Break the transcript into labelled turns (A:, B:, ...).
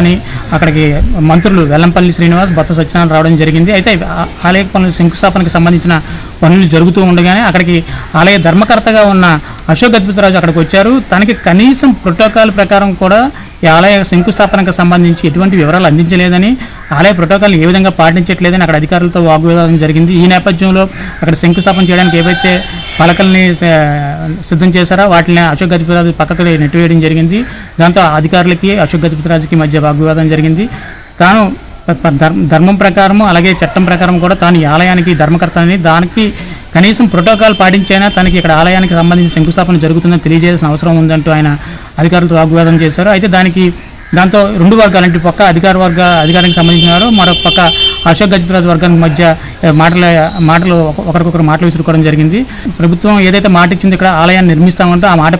A: అని అక్కడికి మంత్రులు వెల్లంపల్లి శ్రీనివాస్ బొత్స సత్యనారాయణ రావడం జరిగింది అయితే ఆ- ఆలయ పనుల శంకుస్థాపనకు సంబంధించిన పనులు జరుగుతూ ఉండగానే అక్కడికి ఆలయ ధర్మకర్తగా ఉన్న అశోక్ గజపతిరాజు అక్కడికి వచ్చారు తనకి కనీసం ప్రోటోకాల్ ప్రకారం కూడా ఈ ఆలయ శంకుస్థాపనకు సంబంధించి ఎటువంటి వివరాలు అందించలేదని ఆలయ ప్రోటోకాల్ ఏ విధంగా పాటించట్లేదని అక్కడ అధికారులతో వాగ్వివాదం జరిగింది ఈ నేపథ్యంలో అక్కడ శంకుస్థాపన చేయడానికి ఏవైతే పలకల్ని స- సిద్ధం చేశారో వాటిని అశోక్ గజపతిరాజు పక్కకు నెట్టివేయడం జరిగింది దాంతో అధికారులకి అశోక్ గజపతిరాజుకి మధ్య వాగ్వివాదం జరిగింది తాను ప- ప- ధర్మ- ధర్మం ప్రకారం అలాగే చట్టం ప్రకారం కూడా తాను ఈ ఆలయానికి ధర్మకర్తని దానికి కనీసం ప్రోటోకాల్ పాటించైనా తనకి ఇక్కడ ఆలయానికి సంబంధించి శంకుస్థాపన జరుగుతుందని తెలియజేయాల్సిన అవసరం ఉందంటూ ఆయన అధికారులతో వాగ్వాదం చేశారు అయితే దానికి దాంతో రెండు వర్గాలు అంటే పక్క అధికార వర్గ అధికారానికి సంబంధించిన వారు మరొక పక్క అశోక్ గజపతిరాజు వర్గానికి మధ్య ఏ, మాటల మాటలు ఒక- ఒకరికొకరు మాటలు విసురుకోవడం జరిగింది ప్రభుత్వం ఏదైతే మాట ఇచ్చిందో ఇక్కడ ఆలయాన్ని నిర్మిస్తామంటో ఆ మాట